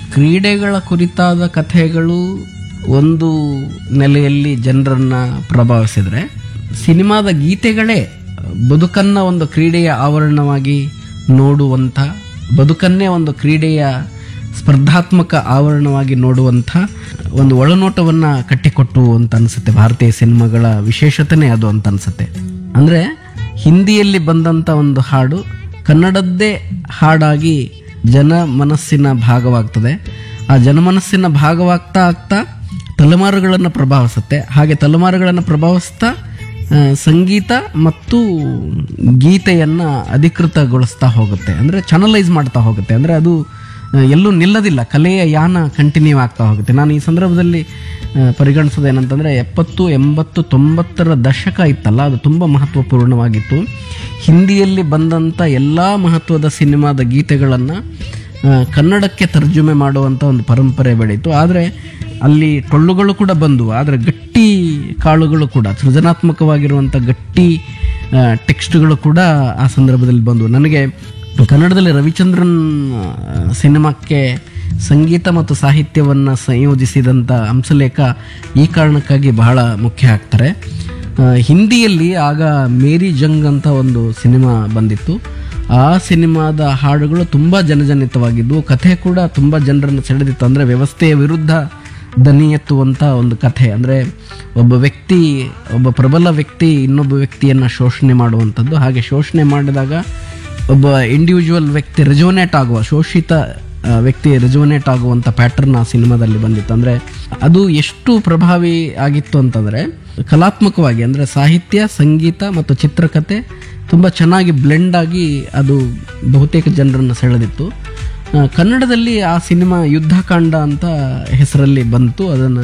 ಕ್ರೀಡೆಗಳ ಕುರಿತಾದ ಕಥೆಗಳು ಒಂದು ನೆಲೆಯಲ್ಲಿ ಜನರನ್ನ ಪ್ರಭಾವಿಸಿದ್ರೆ ಸಿನಿಮಾದ ಗೀತೆಗಳೇ ಬದುಕನ್ನ ಒಂದು ಕ್ರೀಡೆಯ ಆವರಣವಾಗಿ ನೋಡುವಂಥ ಬದುಕನ್ನೇ ಒಂದು ಕ್ರೀಡೆಯ ಸ್ಪರ್ಧಾತ್ಮಕ ಆವರಣವಾಗಿ ನೋಡುವಂಥ ಒಂದು ಒಳನೋಟವನ್ನ ಕಟ್ಟಿಕೊಟ್ಟು ಅಂತ ಅನ್ಸುತ್ತೆ ಭಾರತೀಯ ಸಿನಿಮಾಗಳ ವಿಶೇಷತೆನೇ ಅದು ಅಂತ ಅನ್ಸುತ್ತೆ ಅಂದ್ರೆ ಹಿಂದಿಯಲ್ಲಿ ಬಂದಂತ ಒಂದು ಹಾಡು ಕನ್ನಡದ್ದೇ ಹಾಡಾಗಿ ಜನ ಮನಸ್ಸಿನ ಭಾಗವಾಗ್ತದೆ ಆ ಜನಮನಸ್ಸಿನ ಭಾಗವಾಗ್ತಾ ಆಗ್ತಾ ತಲೆಮಾರುಗಳನ್ನು ಪ್ರಭಾವಿಸುತ್ತೆ ಹಾಗೆ ತಲೆಮಾರುಗಳನ್ನು ಪ್ರಭಾವಿಸ್ತಾ ಆ, ಸಂಗೀತ ಮತ್ತು ಗೀತೆಯನ್ನ ಅಧಿಕೃತಗೊಳಿಸ್ತಾ ಹೋಗುತ್ತೆ ಅಂದ್ರೆ ಚಾನಲೈಸ್ ಮಾಡ್ತಾ ಹೋಗುತ್ತೆ ಅಂದ್ರೆ ಅದು ಆ, ಎಲ್ಲೂ ನಿಲ್ಲದಿಲ್ಲ ಕಲೆಯ ಯಾನ ಕಂಟಿನ್ಯೂ ಆಗ್ತಾ ಹೋಗುತ್ತೆ ನಾನು ಈ ಸಂದರ್ಭದಲ್ಲಿ ಆ, ಪರಿಗಣಿಸೋದೇನಂತಂದ್ರೆ ಎಪ್ಪತ್ತು ಎಂಬತ್ತು ತೊಂಬತ್ತರ ದಶಕ ಇತ್ತಲ್ಲ ಅದು ತುಂಬ ಮಹತ್ವಪೂರ್ಣವಾಗಿತ್ತು ಹಿಂದಿಯಲ್ಲಿ ಬಂದಂಥ ಎಲ್ಲ ಮಹತ್ವದ ಸಿನಿಮಾದ ಗೀತೆಗಳನ್ನು ಕನ್ನಡಕ್ಕೆ ತರ್ಜುಮೆ ಮಾಡುವಂಥ ಒಂದು ಪರಂಪರೆ ಬೆಳೀತು ಆದರೆ ಅಲ್ಲಿ ಟೊಳ್ಳುಗಳು ಕೂಡ ಬಂದವು ಆದರೆ ಗಟ್ಟಿ ಕಾಳುಗಳು ಕೂಡ ಸೃಜನಾತ್ಮಕವಾಗಿರುವಂಥ ಗಟ್ಟಿ ಆ, ಟೆಕ್ಸ್ಟ್ಗಳು ಕೂಡ ಆ ಸಂದರ್ಭದಲ್ಲಿ ಬಂದವು ನನಗೆ ಕನ್ನಡದಲ್ಲಿ ರವಿಚಂದ್ರನ್ ಆ, ಸಿನಿಮಾಕ್ಕೆ ಸಂಗೀತ ಮತ್ತು ಸಾಹಿತ್ಯವನ್ನು ಸಂಯೋಜಿಸಿದಂಥ ಹಂಸಲೇಖ ಈ ಕಾರಣಕ್ಕಾಗಿ ಬಹಳ ಮುಖ್ಯ ಆಗ್ತಾರೆ ಆ, ಹಿಂದಿಯಲ್ಲಿ ಆಗ ಮೇರಿ ಜಂಗ್ ಅಂತ ಒಂದು ಸಿನಿಮಾ ಬಂದಿತ್ತು ಆ ಸಿನಿಮಾದ ಹಾಡುಗಳು ತುಂಬ ಜನಜನಿತವಾಗಿದ್ವು ಕಥೆ ಕೂಡ ತುಂಬ ಜನರನ್ನು ಸೆಳೆದಿತ್ತು ಅಂದರೆ ವ್ಯವಸ್ಥೆಯ ವಿರುದ್ಧ ದನಿ ಎತ್ತುವಂಥ ಒಂದು ಕಥೆ ಅಂದರೆ ಒಬ್ಬ ವ್ಯಕ್ತಿ ಒಬ್ಬ ಪ್ರಬಲ ವ್ಯಕ್ತಿ ಇನ್ನೊಬ್ಬ ವ್ಯಕ್ತಿಯನ್ನು ಶೋಷಣೆ ಮಾಡುವಂಥದ್ದು ಹಾಗೆ ಶೋಷಣೆ ಮಾಡಿದಾಗ ಒಬ್ಬ ಇಂಡಿವಿಜುವಲ್ ವ್ಯಕ್ತಿ ರೆಜೋನೇಟ್ ಆಗುವ ಶೋಷಿತ ಆ, ವ್ಯಕ್ತಿ ರೆಜೋನೇಟ್ ಆಗುವಂಥ ಪ್ಯಾಟರ್ನ್ ಆ ಸಿನಿಮಾದಲ್ಲಿ ಬಂದಿತ್ತು ಅಂದರೆ ಅದು ಎಷ್ಟು ಪ್ರಭಾವಿ ಆಗಿತ್ತು ಅಂತಂದರೆ ಕಲಾತ್ಮಕವಾಗಿ ಅಂದರೆ ಸಾಹಿತ್ಯ ಸಂಗೀತ ಮತ್ತು ಚಿತ್ರಕಥೆ ತುಂಬ ಚೆನ್ನಾಗಿ ಬ್ಲೆಂಡ್ ಆಗಿ ಅದು ಬಹುತೇಕ ಜನರನ್ನು ಸೆಳೆದಿತ್ತು ಆ, ಕನ್ನಡದಲ್ಲಿ ಆ ಸಿನಿಮಾ ಯುದ್ಧಕಾಂಡ ಅಂತ ಹೆಸರಲ್ಲಿ ಬಂತು ಅದನ್ನು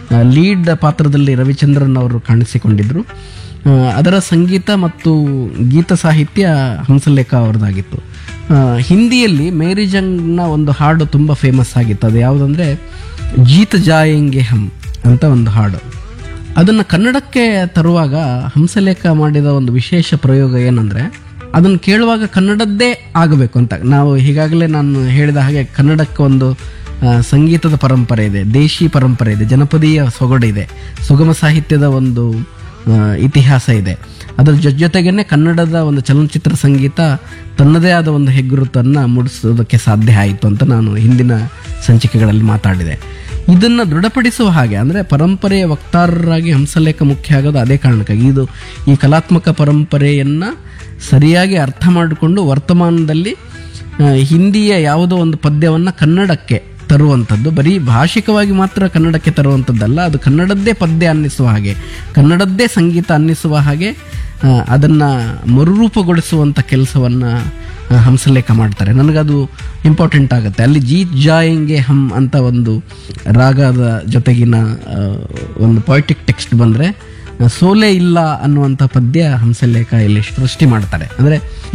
ಲೀಡ್ ಪಾತ್ರದಲ್ಲಿ ರವಿಚಂದ್ರನ್ ಅವರು ಕಾಣಿಸಿಕೊಂಡಿದ್ರು ಆ, ಅದರ ಸಂಗೀತ ಮತ್ತು ಗೀತ ಸಾಹಿತ್ಯ ಹಂಸಲೇಖ ಅವ್ರದ್ದಾಗಿತ್ತು ಆ, ಹಿಂದಿಯಲ್ಲಿ ಮೇರಿ ಜಂಗ್ನ ಒಂದು ಹಾಡು ತುಂಬ ಫೇಮಸ್ ಆಗಿತ್ತು ಅದು ಯಾವುದಂದ್ರೆ ಜೀತ್ ಜಾಯಂಗೆ ಹಮ್ ಅಂತ ಒಂದು ಹಾಡು ಅದನ್ನು ಕನ್ನಡಕ್ಕೆ ತರುವಾಗ ಹಂಸಲೇಖ ಮಾಡಿದ ಒಂದು ವಿಶೇಷ ಪ್ರಯೋಗ ಏನಂದ್ರೆ ಅದನ್ನು ಕೇಳುವಾಗ ಕನ್ನಡದ್ದೇ ಆಗಬೇಕು ಅಂತ ನಾವು ಈಗಾಗಲೇ ನಾನು ಹೇಳಿದ ಹಾಗೆ ಕನ್ನಡಕ್ಕೆ ಒಂದು ಆ, ಸಂಗೀತದ ಪರಂಪರೆ ಇದೆ ದೇಶಿ ಪರಂಪರೆ ಇದೆ ಜನಪದೀಯ ಸೊಗಡಿದೆ ಸುಗಮ ಸಾಹಿತ್ಯದ ಒಂದು ಆ, ಇತಿಹಾಸ ಇದೆ ಅದರ ಜೊತೆ ಜೊತೆಗೇನೆ ಕನ್ನಡದ ಒಂದು ಚಲನಚಿತ್ರ ಸಂಗೀತ ತನ್ನದೇ ಆದ ಒಂದು ಹೆಗ್ಗುರುತನ್ನು ಮೂಡಿಸೋದಕ್ಕೆ ಸಾಧ್ಯ ಆಯಿತು ಅಂತ ನಾನು ಹಿಂದಿನ ಸಂಚಿಕೆಗಳಲ್ಲಿ ಮಾತಾಡಿದೆ ಇದನ್ನು ದೃಢಪಡಿಸುವ ಹಾಗೆ ಅಂದರೆ ಪರಂಪರೆಯ ವಕ್ತಾರರಾಗಿ ಹಂಸಲೇಖ ಮುಖ್ಯ ಆಗೋದು ಅದೇ ಕಾರಣಕ್ಕಾಗಿ ಇದು ಈ ಕಲಾತ್ಮಕ ಪರಂಪರೆಯನ್ನು ಸರಿಯಾಗಿ ಅರ್ಥ ಮಾಡಿಕೊಂಡು ವರ್ತಮಾನದಲ್ಲಿ ಆ, ಹಿಂದಿಯ ಯಾವುದೋ ಒಂದು ಪದ್ಯವನ್ನು ಕನ್ನಡಕ್ಕೆ ತರುವಂಥದ್ದು ಬರೀ ಭಾಷಿಕವಾಗಿ ಮಾತ್ರ ಕನ್ನಡಕ್ಕೆ ತರುವಂಥದ್ದಲ್ಲ ಅದು ಕನ್ನಡದ್ದೇ ಪದ್ಯ ಅನ್ನಿಸುವ ಹಾಗೆ ಕನ್ನಡದ್ದೇ ಸಂಗೀತ ಅನ್ನಿಸುವ ಹಾಗೆ ಆ, ಅದನ್ನ ಮರುರೂಪಗೊಳಿಸುವಂಥ ಕೆಲಸವನ್ನು ಹಂಸಲೇಖ ಮಾಡ್ತಾರೆ ನನಗದು ಇಂಪಾರ್ಟೆಂಟ್ ಆಗುತ್ತೆ ಅಲ್ಲಿ ಜೀತ್ ಜಾಯಂಗೆ ಹಮ್ ಅಂತ ಒಂದು ರಾಗದ ಜೊತೆಗಿನ ಆ, ಒಂದು ಪೊಯಿಟಿಕ್ ಟೆಕ್ಸ್ಟ್ ಬಂದರೆ ಸೋಲೆ ಇಲ್ಲ ಅನ್ನುವಂಥ ಪದ್ಯ ಹಂಸಲೇಖ ಇಲ್ಲಿ ಸೃಷ್ಟಿ ಮಾಡ್ತಾರೆ ಅಂದರೆ